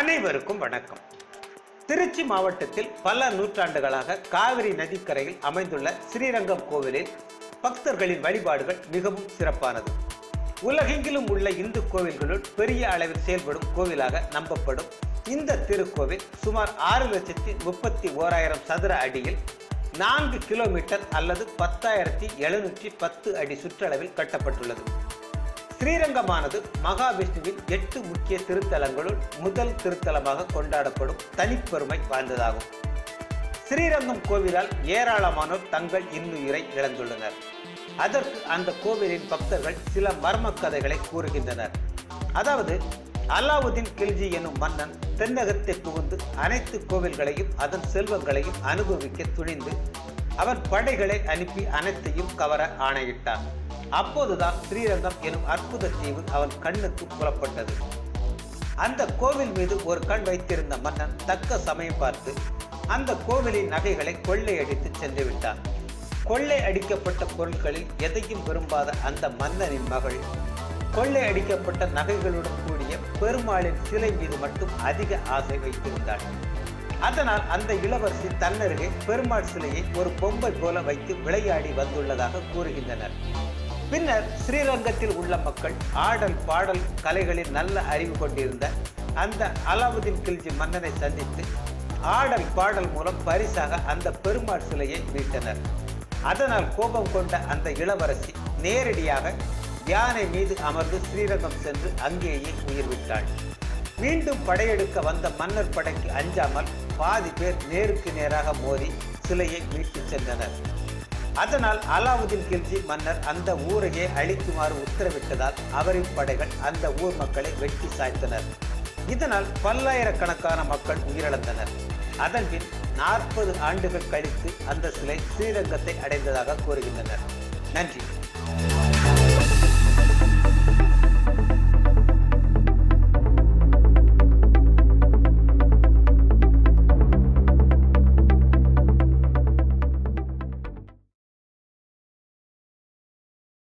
அனைவருக்கும் வணக்கம் திருச்சி மாவட்டத்தில் பல நூற்றாண்டுகளாக காவிரி நதிக்கரையில் அமைந்துள்ள ஸ்ரீரங்கம் கோவிலில் பக்தர்களின் வழிபாடுகள் மிகவும் சிறப்பானது உலகெங்கிலும் உள்ள இந்து கோவில்களுள் பெரிய அளவில் செயல்படும் கோவிலாக நம்பப்படும் இந்த திருக்கோவில் சுமார் ஆறு லட்சத்தி முப்பத்தி ஓராயிரம் சதுர அடியில் நான்கு கிலோமீட்டர் அல்லது பத்தாயிரத்தி எழுநூற்றி பத்து அடி சுற்றளவில் கட்டப்பட்டுள்ளது ஸ்ரீரங்கமானது மகாவிஷ்ணுவின் எட்டு முக்கிய திருத்தலங்களுள் முதல் திருத்தலமாக கொண்டாடப்படும் தனிப்பெருமை வாய்ந்ததாகும் ஸ்ரீரங்கம் கோவிலால் ஏராளமானோர் தங்கள் இன்னுயிரை இழந்துள்ளனர் அதற்கு அந்த கோவிலின் பக்தர்கள் சில மர்ம கதைகளை கூறுகின்றனர் அதாவது அலாவுதீன் கில்ஜி எனும் மன்னன் தென்னகத்தை புகுந்து அனைத்து கோவில்களையும் அதன் செல்வங்களையும் அனுபவிக்க துணிந்து அவன் படைகளை அனுப்பி அனைத்தையும் கவர ஆணையிட்டான் அப்போதுதான் ஸ்ரீரங்கம் எனும் அற்புத தீவு அவன் கண்ணுக்கு புலப்பட்டது அந்த கோவில் மீது ஒரு கண் வைத்திருந்த மன்னன் தக்க சமயம் பார்த்து அந்த கோவிலின் நகைகளை கொள்ளையடித்து சென்று விட்டான் கொள்ளை அடிக்கப்பட்ட பொருட்களில் எதையும் விரும்பாத அந்த மன்னனின் மகள் கொள்ளை அடிக்கப்பட்ட நகைகளுடன் கூடிய பெருமாளின் சிலை மீது மட்டும் அதிக ஆசை வைத்திருந்தாள் அதனால் அந்த இளவரசி தன்னருகே பெருமாள் சிலையை ஒரு பொம்மை போல வைத்து விளையாடி வந்துள்ளதாக கூறுகின்றனர் பின்னர் ஸ்ரீரங்கத்தில் உள்ள மக்கள் ஆடல் பாடல் கலைகளில் நல்ல அறிவு கொண்டிருந்த அந்த அலாவுதீன் கில்ஜி மன்னனை சந்தித்து ஆடல் பாடல் மூலம் பரிசாக அந்த பெருமாள் சிலையை மீட்டனர் அதனால் கோபம் கொண்ட அந்த இளவரசி நேரடியாக யானை மீது அமர்ந்து ஸ்ரீரங்கம் சென்று அங்கேயே உயிர் விட்டாள் மீண்டும் படையெடுக்க வந்த மன்னர் படைக்கு அஞ்சாமல் பாதி பேர் நேருக்கு நேராக மோதி சிலையை மீட்டுச் சென்றனர் அதனால் அலாவுதீன் கில்ஜி மன்னர் அந்த ஊரையே அழிக்குமாறு உத்தரவிட்டதால் அவரின் படைகள் அந்த ஊர் மக்களை வெட்டி சாய்த்தனர் இதனால் பல்லாயிரக்கணக்கான மக்கள் உயிரிழந்தனர் அதன்பின் நாற்பது ஆண்டுகள் கழித்து அந்த சிலை ஸ்ரீரங்கத்தை அடைந்ததாக கூறுகின்றனர் நன்றி